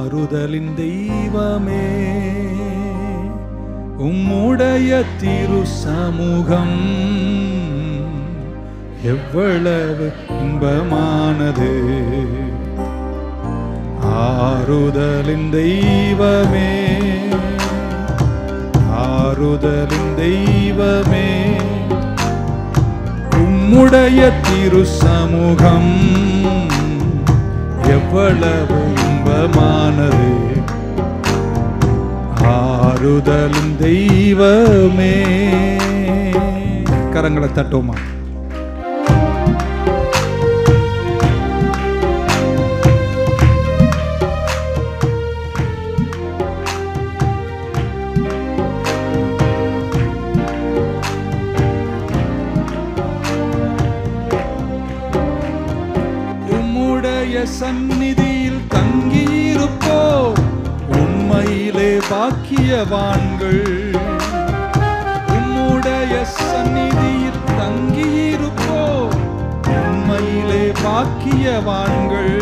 ஆறுதலின் தெய்வமே உம்முடைய திரு சமூகம் எவ்வளவு இன்பமானது ஆறுதலின் தெய்வமே ஆறுதலின் தெய்வமே உம்முடைய திரு சமூகம் எவ்வளவு இன்பமானது ஆறுதலின் தெய்வமே கரங்களை தட்டுவோமா உம்முடைய சந்நிதியில் தங்கியிருப்போ உண்மையிலே பாக்கியவான்கள் உம்முடைய சந்நிதியில் தங்கியிருப்போ உண்மையிலே பாக்கியவான்கள்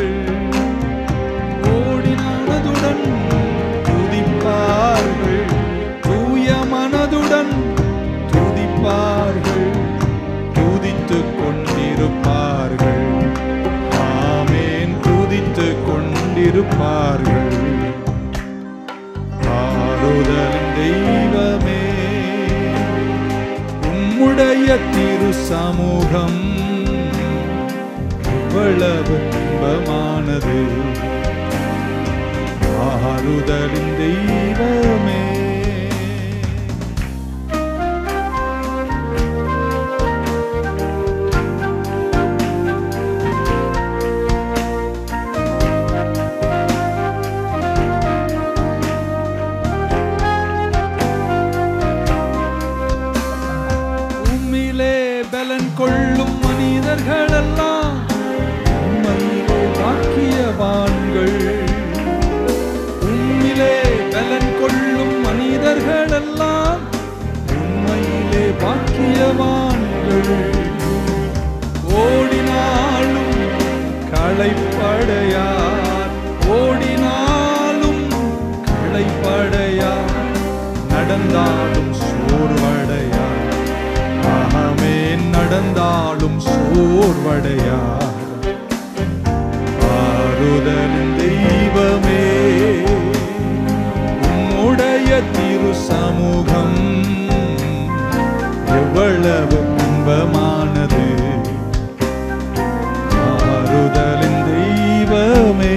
ஓடினானதுடன் துதிப்பார்கள் தூய மனதுடன் துதிப்பார்கள் துதித்துக் கொண்டிருப்பார்கள் ஆமேன் துதித்துக் கொண்டிருப்பார்கள் ஆறுதலின் தெய்வமே உம்முடைய திரு சமூகம் எவ்வளவு இன்பமானது ஆறுதலின் தெய்வமே உம்மிலே பலன் கொள்ளும் மனிதர்களெல்லாம் உம்மையிலே பாக்கியவான்கள் உம்மிலே பலன் கொள்ளும் மனிதர்களெல்லாம் உண்மையிலே பாக்கியவான்கள் ஓடினாலும் களைப்படையார் ஓடினாலும் களைப்படையார் நடந்தாலும் சோர்வடையார் ஆமேன் நடந்தாலும் சோர்வடையார் ஆறுதலின் தெய்வமே உம்முடைய திரு சமூகம் எவ்வளவு இன்பமானது ஆறுதலின் தெய்வமே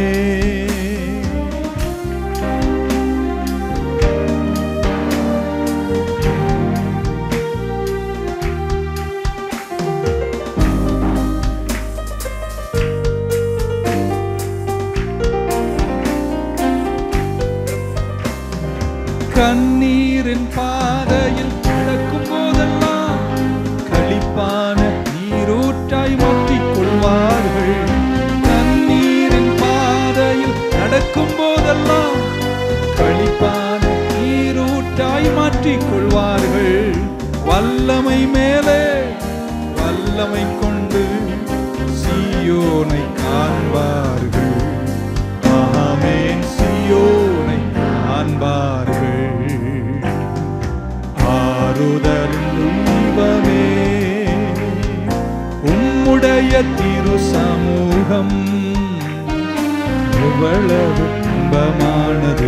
கண்ணீரின் பாதையில் நடக்கும் போதெல்லாம் களிப்பான நீரூற்றாய் மாற்றிக் கொள்வார்கள் கண்ணீரின் பாதையில் நடக்கும் போதெல்லாம் களிப்பான நீரூற்றாய் மாற்றிக் கொள்வார்கள் வல்லமை மேலே வல்லமை கொண்டு சீயோனை காண்பார்கள் ஆமென் சியோனை காண்பார்கள் ஆறுதலின் தெய்வமே உம்முடைய திரு சமூகம் எவ்வளவு இன்பமானது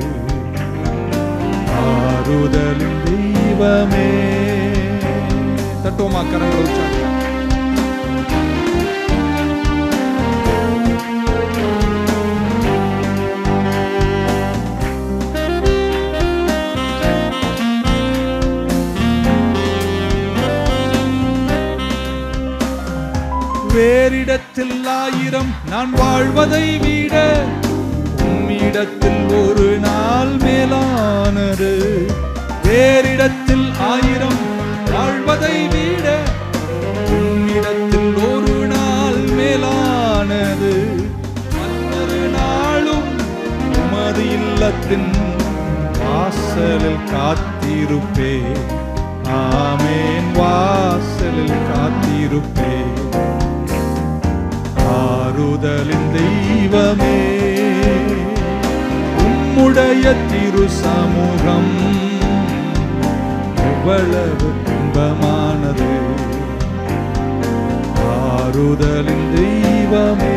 ஆறுதலின் தெய்வமே தட்டுவோமா கரங்களை உற்சாகம் வேறிடத்தில் ஆயிரம் நான் வாழ்வதை விட உம்மிடத்தில் ஒரு நாள் மேலானது வேறிடத்தில் ஆயிரம் வாழ்வதை விட உம்மிடத்தில் ஒரு நாள் மேலானது மற்றொரு நாளும் உமது இல்லத்தின் வாசலில் காத்திருப்பே ஆமேன் வாசலில் காத்திருப்பே ஆறுதலின் தெய்வமே உம்முடைய திரு சமூகம் எவ்வளவு இன்பமானது ஆறுதலின் தெய்வமே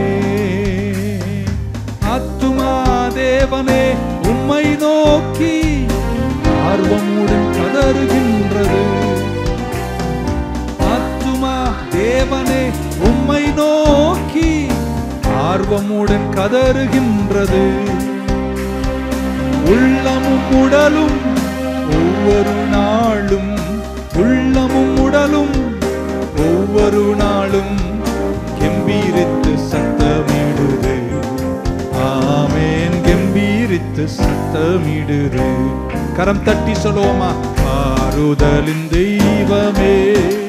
ஆத்துமா தேவனே உம்மை நோக்கி ஆர்வமுடன் கதறுகின்றது ஆத்துமா தேவனே உம்மை நோக்கி ஆர்வமுடன் கதறுகின்றது உள்ளமும் உடலும் ஒவ்வொரு நாளும் உள்ளமும் உடலும் ஒவ்வொரு நாளும் கெம்பீரித்து சத்தமிடுது ஆமேன் கெம்பீரித்து சத்தமிடுது கரம் தட்டி சொல்லுவோமா ஆறுதலின் தெய்வமே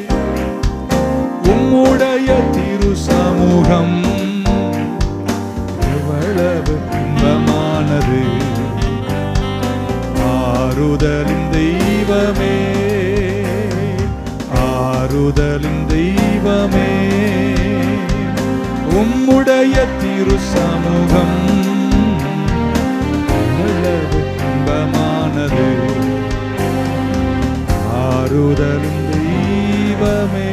உம்முடைய திரு சமூகம் எவ்வளவு இன்பமானது ஆறுதலின் தெய்வமே ஆறுதலின் தெய்வமே உம்முடைய திரு சமூகம் எவ்வளவு இன்பமானது ஆறுதலின் தெய்வமே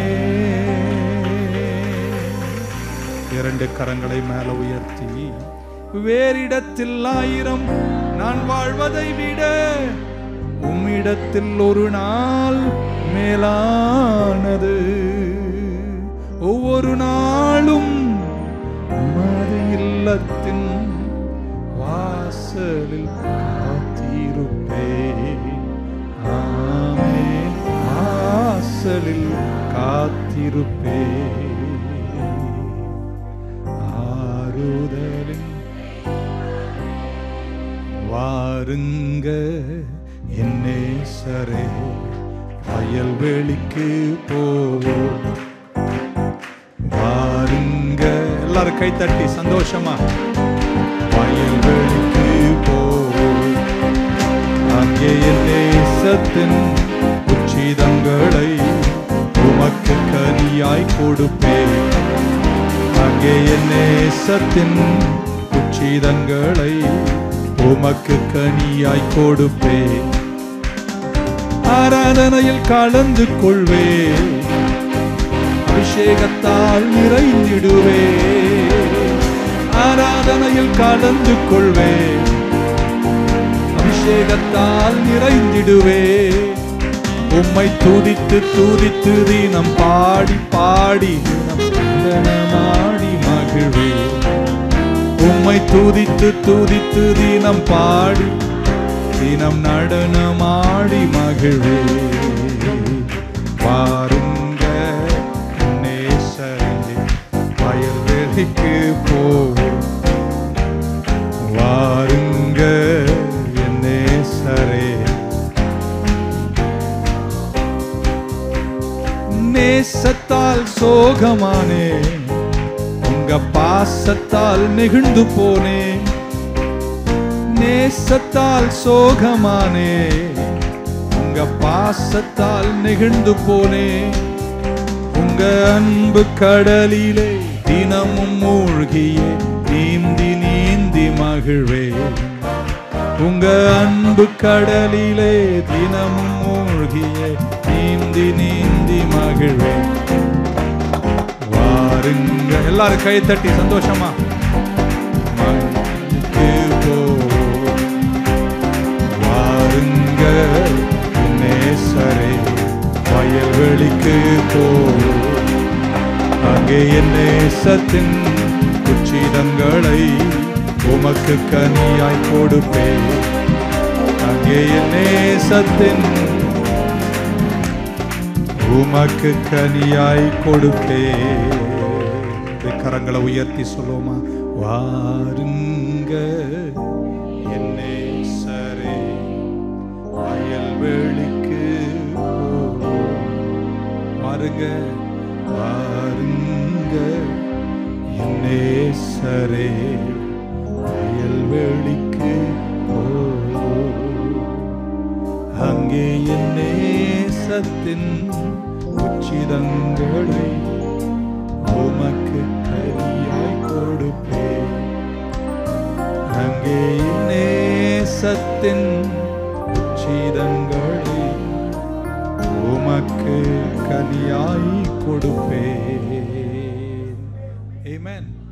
இரண்டு கரங்களை மேல உயர்த்தி வேறிடத்தில் ஆயிரம் நான் வாழ்வதை விட உம்மிடத்தில் ஒரு நாள் மேலானது ஒவ்வொரு நாளும் உமது இல்லத்தின் வாசலில் காத்திருப்பேன் ஆமென் வாசலில் காத்திருப்பேன் ஆறுதலின் வாருங்க என்னே சரே வயல்வெளிக்கு போவோம் வாருங்க எல்லாரும் கை தட்டி சந்தோஷமா வயல்வெளிக்கு போவோம் அங்கே என் நேசத்தின் உச்சிதங்களை உமக்கு கனியாய் கொடுப்பேன் அங்கே என் நேசத்தின் உச்சிதங்களை உமக்கு கனியாய் கொடுப்பேன் ஆராதனையில் கலந்து கொள்வேன் அபிஷேகத்தால் நிறைந்திடுவே ஆராதனையில் கலந்து கொள்வே அபிஷேகத்தால் நிறைந்திடுவே உம்மை துதித்து துதித்து தினம் பாடி பாடி தினம் நடனமாடி மகிழ்வே உம்மை துதித்து துதித்து தினம் பாடி தினம் நடனமாடி மகிழ்வே பாருங்க நேசரே வயல்வெளிக்கு போவோம் வாருங்க என் நேசரே நேசத்தால் சோகமானே உங்க பாசத்தால் நெகிழ்ந்து போனேன் நேசத்தால் சோகமானே உங்க பாசத்தால் நெகிழ்ந்து போனே உங்க அன்பு கடலிலே தினமும் மூழ்கியே நீந்தி நீந்தி மகிழ்வே உங்க அன்பு கடலிலே தினமும் மூழ்கியே நீந்தி நீந்தி மகிழ்வே வாருங்க எல்லாரும் கை தட்டி சந்தோஷமா மகிழ்ந்து போவோம். வாருங்க நேசரே வயல்வெளிக்கு போவோம். அங்கே என் நேசத்தின் உச்சிதங்களை உமக்கு கனியாய் கொடுப்பேன் அங்கே என் நேசத்தின் உமக்கு கனியாய் கொடுப்பேன் இந்த கரங்களை உயர்த்தி சொல்லுவோமா வாருங்க என் நேசரே வயல்வெளிக்கு போவோம். வாருங்க வாருங்க என் நேசரே வயல்வெளிக்கு போவோம். அங்கே என் நேசத்தின் உச்சிதங்களை உமக்கு கரியாய் கொடுப்பேன் அங்கே என் நேச நேசத்தின் உச்சிதங்களை உமக்கு கனியாய் கொடுப்பேன் Amen.